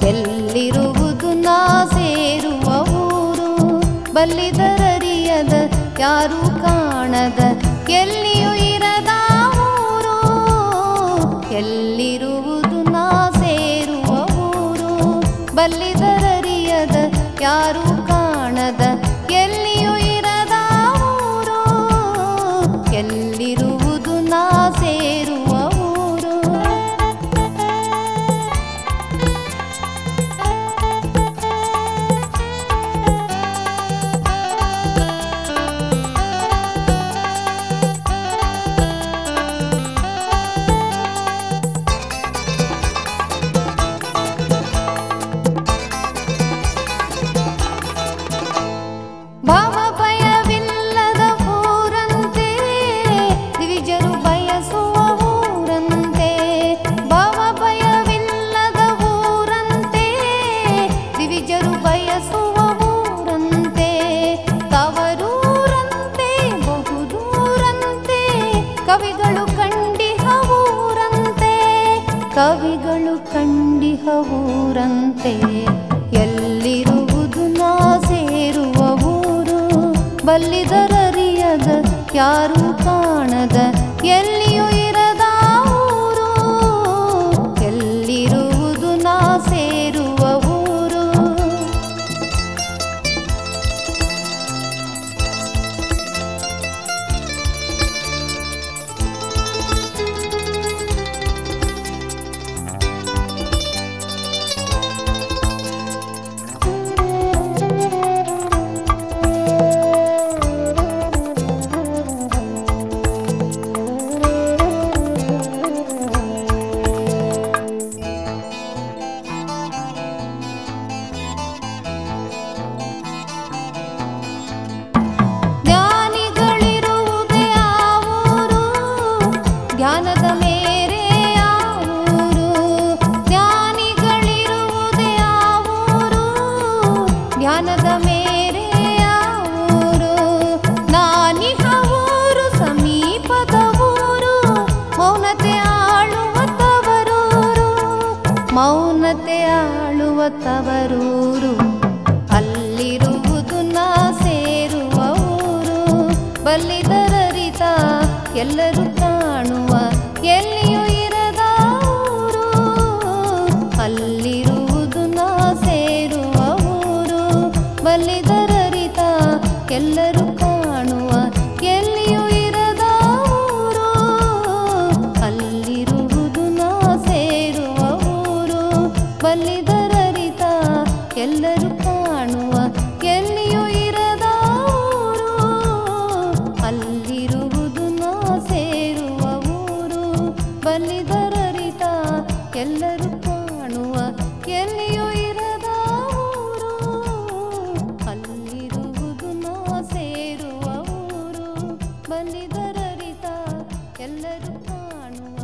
ಎಲ್ಲಿರುವುದು ನಾ ಸೇರುವ ಊರು ಬಲ್ಲಿದರರಿಯದ ಯಾರು ಕಾಣದ ಎಲ್ಲಿಯೂ ಇರದ ಊರು ಎಲ್ಲಿರುವುದು ನಾ ಸೇರುವ ಊರು ಬಲ್ಲಿದರರಿಯದ ಯಾರು ಕಾಣದ ಎಲ್ಲಿಯೂ ಇರದ ಊರು ಎಲ್ಲಿರುವುದು ನಾ ಸೇರುವ ಊರು ಭಾವ ಭಯವಿಲ್ಲದ ಊರಂತೆ ದ್ವಿಜರು ಬಯಸುವ ಊರಂತೆ ಭಾವ ಭಯವಿಲ್ಲದ ಊರಂತೆ ದ್ವಿಜರು ಬಯಸುವ ಊರಂತೆ ತವರೂರಂತೆ ಬಹುದೂರಂತೆ ಕವಿಗಳು ಕಂಡಿಹ ಊರಂತೆ ಕವಿಗಳು ಕಂಡಿಹ ಊರಂತೆ ಎಲ್ಲಿರುವುದು ನಾ ಸೇರುವ ಊರು ಬಲ್ಲಿದರರಿಯದ ಯಾರು ಕಾಣದ ಎಲ್ಲಿಯೂ ಇರದ ಊರು ಎಲ್ಲಿರುವುದು ನಾ ಸೇರುವ ಊರು ಜ್ಞಾನಿಗಳಿರುವುದೇ ಆ ಊರು ಧ್ಯಾನದ ಮೇರೆ ಆ ಊರು ಜ್ಞಾನಿಗಳಿರುವುದೇ ಆ ಊರು ಧ್ಯಾನದ ಮೇರೆ ಆ ಊರು ನಾನಿಹ ಊರು ಸಮೀಪದ ಊರು ಮೌನತೆ ಆಳುವ ತವರೂರು ಮೌನತೆ ಆಳುವ ತವರೂರು ಅಲ್ಲಿರುವುದು ನಾ ಸೇರುವ ಊರು ಬಲ್ಲಿದರರಿತ ಎಲ್ಲರೂ ಕಾಣುವ ಎಲ್ಲಿಯೂ ಇರದ ಊರು ಅಲ್ಲಿರುವುದು ನಾ ಸೇರುವ ಊರು ಬಲ್ಲಿದರರಿತ ಎಲ್ಲರೂ ಕಾಣುವ ಎಲ್ಲಿಯೂ ಇರದ ಊರು ಅಲ್ಲಿರುವುದು ನಾ ಸೇರುವ ಊರು ಬಲ್ಲಿದರರಿತ ಎಲ್ಲರೂ ಕಾಣುವ ಎಲ್ಲಿಯೂ ಇರದ ಊರು ಅಲ್ಲಿರುವುದು ನಾ ಸೇರುವ ಊರು ಬಲ್ಲಿದರರಿತ ಎಲ್ಲರೂ ಕಾಣುವ ಎಲ್ಲಿಯೂ ಇರದ ಊರು ಅಲ್ಲಿರುವುದು ನಾ ಸೇರುವ ಊರು ಬಲ್ಲಿದರರಿತ ಎಲ್ಲರೂ ಕಾಣುವ